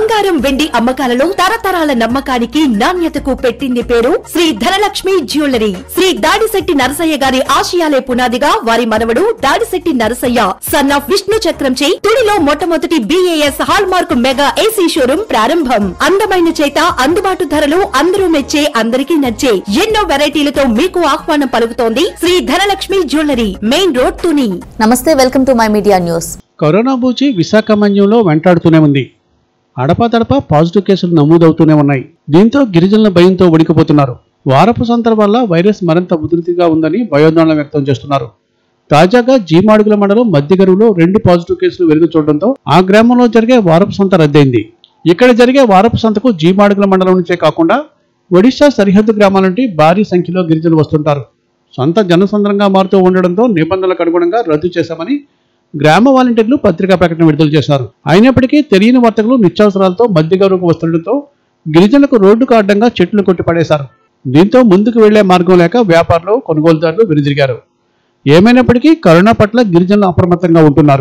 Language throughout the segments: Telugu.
బంగారం వెండి అమ్మకాలలో తరతరాల నమ్మకానికి నాణ్యతకు పెట్టింది పేరు శ్రీ ధనలక్ష్మి జ్యువెలరీ శ్రీ దాడిశెట్టి నరసయ్య గారి ఆశయాలే పునాదిగా వారి మనవడు దాడిశెట్టి నరసయ్య సన్ ఆఫ్ విష్ణు చక్రంచే తుడిలో మొట్టమొదటి BIS hallmark mega AC showroom ప్రారంభం అందమైన చేత అందుబాటు ధరలు అందరూ మెచ్చే అందరికీ నచ్చే ఎన్నో వెరైటీలతో మీకు ఆహ్వానం పలుకుతోంది Shri Dhanalakshmi jewellery main road Tuni నమస్తే welcome to my media news corona బూచి విశాఖ మన్యంలో వెంటాడుతూనే ఉంది అడపాదడపా పాజిటివ్ కేసులు నమోదవుతూనే ఉన్నాయి దీంతో గిరిజనుల భయంతో వణికిపోతున్నారు వారపు సంతల వల్ల వైరస్ మరింత ఉధృతిగా ఉందని భయోందోళన వ్యక్తం చేస్తున్నారు తాజాగా జీమాడుగుల మండలం మధ్యగరువులో రెండు పాజిటివ్ కేసులు వెలుగు చూడడంతో ఆ గ్రామంలో జరిగే వారపు సంత రద్దయింది ఇక్కడ జరిగే వారపు సంతకు జీమాడుగుల మండలం నుంచే కాకుండా ఒడిశా సరిహద్దు గ్రామాల నుండి భారీ సంఖ్యలో గిరిజనులు వస్తుంటారు సంత జనసంద్రంగా మారుతూ ఉండడంతో నిబంధనలకు అనుగుణంగా రద్దు చేశామని గ్రామ వాలంటీర్లు పత్రికా ప్రకటన విడుదల చేశారు అయినప్పటికీ తెలియని వర్తకులు నిత్యావసరాలతో మధ్యగరువుకు వస్తుండటంతో గిరిజనులకు రోడ్డుకు అడ్డంగా చెట్లు కొట్టిపడేశారు దీంతో ముందుకు వెళ్లే మార్గం లేక వ్యాపారులు కొనుగోలుదారులు వెనుదిరిగారు ఏమైనప్పటికీ కరోనా పట్ల గిరిజనులు అప్రమత్తంగా ఉంటున్నారు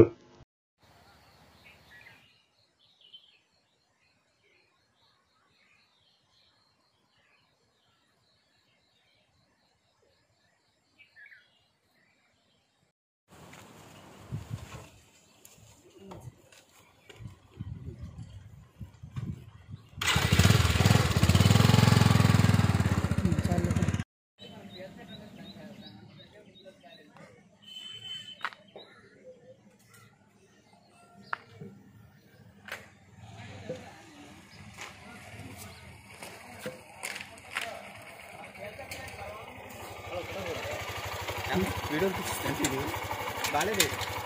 వీడియో తీసి బాగాలేదు